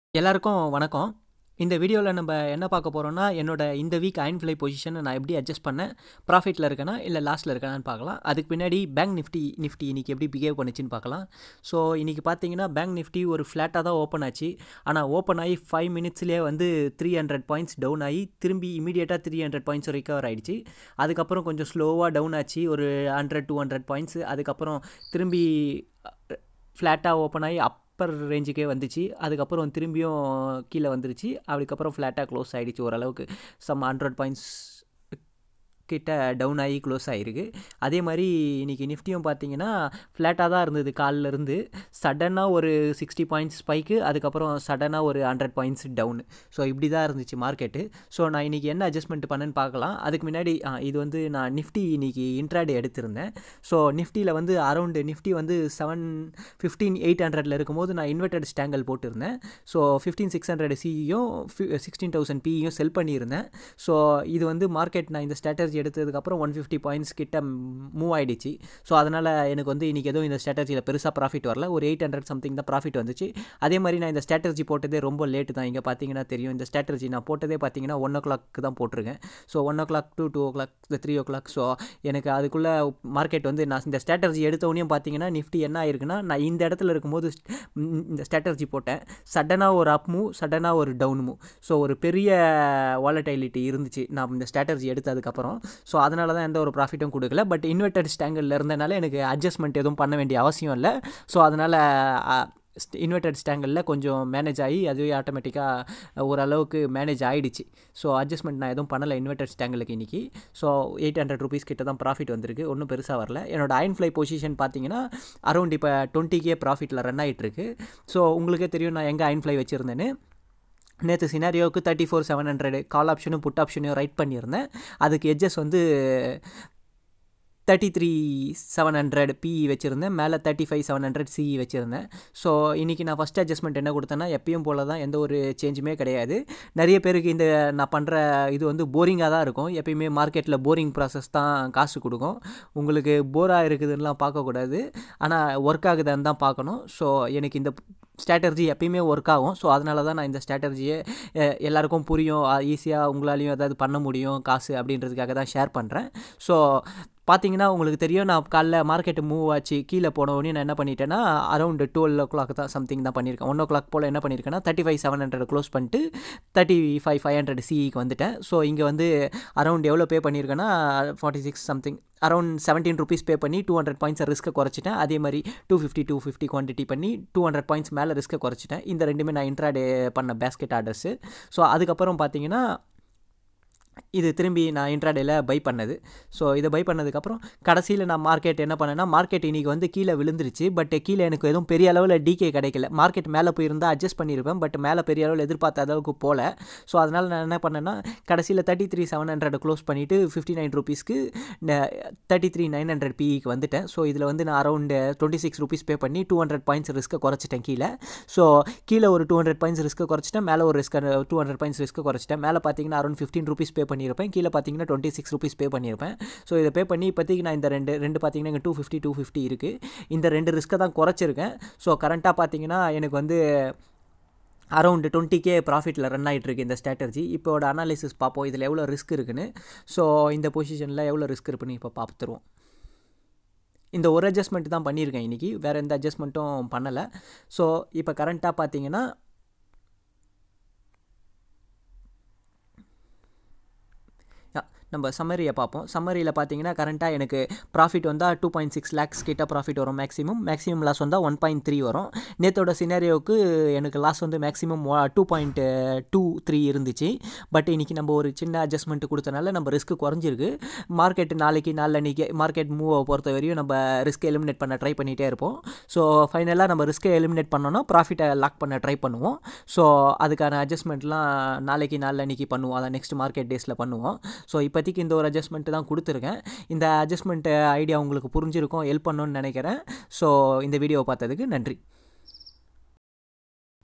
எல்லாருக்கும் வணக்கம் இந்த வீடியோவில் நம்ம என்ன பார்க்க போகிறோம்னா என்னோட இந்த வீக் அயன் ஃப்ளை பொசிஷனை நான் எப்படி அட்ஜஸ்ட் பண்ணேன் ப்ராஃபிட்டில் இருக்கேனா இல்லை லாஸில் இருக்கேனான்னு பார்க்கலாம் அதுக்கு பின்னாடி பேங்க் நிஃப்டி நிஃப்டி இன்றைக்கி எப்படி பிஹேவ் பண்ணுச்சுன்னு பார்க்கலாம் ஸோ இன்றைக்கி பார்த்தீங்கன்னா பேங்க் நிஃப்டி ஒரு ஃப்ளாட்டாக தான் ஓப்பன் ஆச்சு ஆனால் ஓப்பன் ஆகி ஃபைவ் மினிட்ஸ்லேயே வந்து த்ரீ ஹண்ட்ரட் பாயிண்ட்ஸ் டவுன் ஆகி திரும்பி இமீடியட்டாக த்ரீ ஹண்ட்ரட் பாயிண்ட்ஸ் ரிகவர் ஆகிடுச்சு அதுக்கப்புறம் கொஞ்சம் ஸ்லோவாக டவுன் ஆச்சு ஒரு ஹண்ட்ரட் டூ ஹண்ட்ரட் பாயிண்ட்ஸ் அதுக்கப்புறம் திரும்பி ஃப்ளாட்டாக ஓப்பன் ஆகி அப்பர் ரேஞ்சுக்கே வந்துச்சு அதுக்கப்புறம் திரும்பியும் கீழே வந்துருச்சு அதுக்கப்புறம் ஃப்ளாட்டாக க்ளோஸ் ஆகிடுச்சு ஓரளவுக்கு சம் ஹண்ட்ரட் பாயிண்ட்ஸ் கிட்ட டவுன் ஆகி க்ளோஸ் ஆகிருக்கு அதே மாதிரி இன்றைக்கி நிஃப்டியும் பார்த்தீங்கன்னா ஃப்ளாட்டாக தான் இருந்தது காலில் இருந்து சடனாக ஒரு சிக்ஸ்டி பாயிண்ட்ஸ் ஸ்பைக்கு அதுக்கப்புறம் சடனாக ஒரு ஹண்ட்ரட் பாயிண்ட்ஸ் டவுனு ஸோ இப்படி தான் இருந்துச்சு மார்க்கெட்டு ஸோ நான் இன்றைக்கி என்ன அட்ஜஸ்ட்மெண்ட் பண்ணேன்னு பார்க்கலாம் அதுக்கு முன்னாடி இது வந்து நான் நிஃப்டி இன்றைக்கி இன்ட்ராடே எடுத்திருந்தேன் ஸோ நிஃப்டியில் வந்து அரௌண்டு நிஃப்டி வந்து செவன் ஃபிஃப்டீன் எயிட் ஹண்ட்ரடில் இருக்கும்போது நான் இன்வெர்டட் ஸ்டாங்கல் போட்டிருந்தேன் ஸோ ஃபிஃப்டீன் சிக்ஸ் ஹண்ட்ரட் சியும் சிக்ஸ்டீன் தௌசண்ட் பியும் செல் பண்ணியிருந்தேன் ஸோ இது வந்து மார்க்கெட் நான் இந்த ஸ்ட்ராட்டஜி எடுத்ததுக்கப்புறம் ஒன் ஃபிஃப்டி பாயிண்ட்ஸ் கிட்ட மூவ் ஆகிடுச்சு ஸோ அதனால் எனக்கு வந்து இன்றைக்கி எதுவும் இந்த ஸ்ட்ராட்டஜியில் பெருசாக ப்ராஃபிட் வரல ஒரு எயிட் ஹண்ட்ரட் சம்திங் தான் ப்ராஃபிட் வந்துச்சு அதே மாதிரி நான் இந்த ஸ்ட்ராட்டஜி போட்டதே ரொம்ப லேட்டு தான் இங்கே பார்த்தீங்கன்னா தெரியும் இந்த ஸ்ட்ராட்டஜி நான் போட்டதே பார்த்தீங்கன்னா ஒன் ஓ கிளாக் தான் போட்டிருக்கேன் so one o'clock to two o'clock three o'clock so எனக்கு அதுக்குள்ளே மார்க்கெட் வந்து நான் இந்த ஸ்ட்ராட்டஜி எடுத்தவனையும் பார்த்தீங்கன்னா நிஃப்டி என்ன ஆயிருக்குன்னா நான் இந்த இடத்துல இருக்கும்போது இந்த ஸ்ட்ராட்டஜி போட்டேன் சடனாக ஒரு அப் மூவ் சடனாக ஒரு டவுன் மூவ் ஸோ ஒரு பெரிய வாலட்டைலிட்டி இருந்துச்சு நான் இந்த ஸ்ட்ராட்டஜி எடுத்ததுக்கப்புறம் ஸோ அதனால தான் எந்த ஒரு ப்ராஃபிட்டும் கொடுக்கல பட் இன்வெர்டட் ஸ்டாங்கில் இருந்தனால எனக்கு அட்ஜஸ்ட்மெண்ட் எதுவும் பண்ண வேண்டிய அவசியம் இல்லை ஸோ அதனால் இன்வெர்டட் ஸ்டாங்கிளில் கொஞ்சம் மேனேஜ் ஆகி அதுவே ஆட்டோமேட்டிக்காக ஓரளவுக்கு மேனேஜ் ஆகிடுச்சு ஸோ அட்ஜஸ்ட்மெண்ட் நான் எதுவும் பண்ணலை இன்வெர்டட் ஸ்டாங்கிலுக்கு இன்றைக்கி ஸோ எயிட் ஹண்ட்ரட் ருபீஸ் கிட்ட தான் ப்ராஃபிட் வந்திருக்கு ஒன்றும் பெருசாக வரல என்னோட அயன் ஃப்ளை பொசிஷன் பார்த்தீங்கன்னா அரௌண்ட் இப்போ டுவெண்ட்டி கே ப்ராஃபிட்டில் ரன் ஆகிட்டுருக்கு ஸோ உங்களுக்கே தெரியும் நான் எங்கே அயன் ஃப்ளை வச்சுருந்தேன்னு நேற்று சினாரியோவுக்கு thirty four seven hundred call ஆப்ஷனும் புட் ஆப்ஷனையும் ரைட் பண்ணியிருந்தேன் அதுக்கு எட்ஜஸ் வந்து thirty three seven hundred PE வச்சுருந்தேன் மேலே thirty five seven hundred CE வச்சுருந்தேன் ஸோ இன்றைக்கி நான் ஃபஸ்ட் அட்ஜஸ்ட்மெண்ட் என்ன கொடுத்தேன்னா எப்பயும் போல தான் எந்த ஒரு சேஞ்சுமே கிடையாது நிறைய பேருக்கு இந்த நான் பண்ணுற இது வந்து போரிங்காக தான் இருக்கும் எப்பயுமே மார்க்கெட்டில் போரிங் ப்ராசஸ் தான் காசு கொடுக்கும் உங்களுக்கு போராக இருக்குதுன்னெலாம் பார்க்கக்கூடாது ஆனால் ஒர்க் ஆகுதுன்னு தான் பார்க்கணும் ஸோ எனக்கு இந்த ஸ்ட்ராட்டர்ஜி எப்பயுமே ஒர்க் ஆகும் ஸோ அதனால தான் நான் இந்த ஸ்ட்ராட்டர்ஜியை எல்லாருக்கும் புரியும் ஈஸியாக உங்களாலையும் ஏதாவது பண்ண முடியும் காசு அப்படின்றதுக்காக தான் ஷேர் பண்ணுறேன் ஸோ பார்த்தீங்கன்னா உங்களுக்கு தெரியும் நான் காலைல மார்க்கெட்டு மூவ் ஆச்சு கீழே போன உடனே நான் என்ன பண்ணிட்டேன்னா அரௌண்ட் டுவெல் ஓ கிளாக் தான் சம்திங் தான் பண்ணியிருக்கேன் ஒன் ஓ கிளாக் போல் என்ன பண்ணியிருக்கேன்னா thirty five seven hundred close பண்ணிட்டு தேர்ட்டி ஃபைவ் ஃபைவ் ஹண்ட்ரட் சிஇக்கு வந்துட்டேன் ஸோ இங்கே வந்து அரௌண்ட் எவ்வளோ பே பண்ணியிருக்கேன்னா forty six something around seventeen rupees pay பண்ணி டூ ஹண்ட்ரட் பாயிண்ட்ஸ் ரிஸ்க்கை குறைச்சிட்டேன் அதே மாதிரி two fifty two fifty quantity பண்ணி டூ ஹண்ட்ரட் பாயிண்ட்ஸ் மேலே ரிஸ்க்கை குறைச்சிட்டேன் இந்த ரெண்டுமே நான் இன்ட்ராடே பண்ண பேஸ்கெட் ஆர்டர்ஸு ஸோ அதுக்கப்புறம் பார்த்தீங்கன்னா இது திரும்பி நான் இன்ட்ராடேயில் பை பண்ணது ஸோ இதை பை பண்ணதுக்கப்புறம் கடைசியில் நான் மார்க்கெட் என்ன பண்ணேன்னா மார்க்கெட் இன்றைக்கி வந்து கீழே விழுந்துருச்சு பட் கீழே எனக்கு எதுவும் பெரிய அளவில் டிகே கிடைக்கல மார்க்கெட் மேலே போயிருந்தால் அட்ஜஸ்ட் பண்ணியிருப்பேன் பட் மேலே பெரிய அளவில் எதிர்பார்த்த அளவுக்கு போகல ஸோ அதனால் நான் என்ன பண்ணேன்னா கடைசியில் thirty three seven hundred close பண்ணிவிட்டு ஃபிஃப்டி நைன் ருபீஸ்க்கு தேர்ட்டி த்ரீ நைன் ஹண்ட்ரட் பிஇக்கு வந்துட்டேன் ஸோ இதில் வந்து நான் around twenty six rupees pay பண்ணி டூ ஹண்ட்ரட் பாயிண்ட்ஸ் ரிஸ்க்கை குறைச்சிட்டேன் கீழே ஸோ கீழே ஒரு டூ ஹண்ட்ரட் பாயிண்ட்ஸ் ரிஸ்க்கை குறைச்சிட்டேன் மேலே ஒரு ரிஸ்க் டூ ஹண்ட்ரட் பாயிண்ட்ஸ் ரிஸ்க்கை குறைச்சிட்டேன் மேலே பார்த்தீங்கன்னா அரௌண்ட் ஃபிஃப்டின் ருபீஸ் பே பண்ணியிருப்பேன் கீழே பார்த்தீங்கன்னா டுவெண்ட்டி சிக்ஸ் ருபீஸ் பே பண்ணியிருப்பேன் ஸோ இதை பே பண்ணி இப்போதைக்கு நான் இந்த ரெண்டு ரெண்டு பார்த்தீங்கன்னா இங்கே டூ ஃபிஃப்டி டூ ஃபிஃப்டி இருக்குது இந்த ரெண்டு ரிஸ்க்கை தான் குறைச்சிருக்கேன் ஸோ கரண்ட்டாக பார்த்தீங்கன்னா எனக்கு வந்து அரௌண்டு டுவெண்ட்டி கே ப்ராஃபிட்டில் ரன் ஆகிட்டுருக்கு இந்த ஸ்ட்ராட்டஜி இப்போட அனாலிசிஸ் பார்ப்போம் இதில் எவ்வளோ ரிஸ்க் இருக்குன்னு ஸோ இந்த பொசிஷனில் எவ்வளோ ரிஸ்க் இருக்குன்னு இப்போ பார்த்துருவோம் இந்த ஒரு அட்ஜஸ்ட்மெண்ட் தான் பண்ணியிருக்கேன் இன்றைக்கி வேறு எந்த அட்ஜஸ்ட்மெண்ட்டும் பண்ணலை ஸோ இப்போ கரண்ட்டாக பார்த்தீங்கன்னா நம்ம சம்மரியை பார்ப்போம் சம்மரியில் பார்த்தீங்கன்னா கரண்ட்டாக எனக்கு ப்ராஃபிட் வந்தால் டூ பாயிண்ட் சிக்ஸ் லேக்ஸ் கிட்ட ப்ராஃபிட் வரும் மேக்ஸிமம் மேக்ஸிமம் லாஸ் வந்தால் ஒன் பாயிண்ட் த்ரீ வரும் நேற்றோட சினாரியோவுக்கு எனக்கு லாஸ் வந்து maximum two point two three இருந்துச்சு பட் இன்றைக்கி நம்ம ஒரு சின்ன அட்ஜஸ்ட்மெண்ட் கொடுத்தனால நம்ம ரிஸ்க் குறைஞ்சிருக்கு மார்க்கெட் நாளைக்கு நாளன்னைக்கு மார்க்கெட் மூவை பொறுத்த வரையும் நம்ம ரிஸ்க் எலிமினேட் பண்ண ட்ரை பண்ணிகிட்டே இருப்போம் ஸோ ஃபைனலாக நம்ம ரிஸ்க்கை எலிமினேட் பண்ணோன்னா ப்ராஃபிட்டை லாக் பண்ண ட்ரை பண்ணுவோம் ஸோ அதுக்கான அட்ஜஸ்ட்மெண்ட்லாம் நாளைக்கு நாளன்னைக்கு பண்ணுவோம் அதை நெக்ஸ்ட் மார்க்கெட் டேஸில் பண்ணுவோம் ஸோ இப்போ இப்போதைக்கு இந்த ஒரு அட்ஜஸ்ட்மெண்ட்டு தான் கொடுத்துருக்கேன் இந்த அட்ஜஸ்ட்மெண்ட் ஐடியா உங்களுக்கு புரிஞ்சிருக்கும் ஹெல்ப் பண்ணணும்னு நினைக்கிறேன் ஸோ இந்த வீடியோவை பார்த்ததுக்கு நன்றி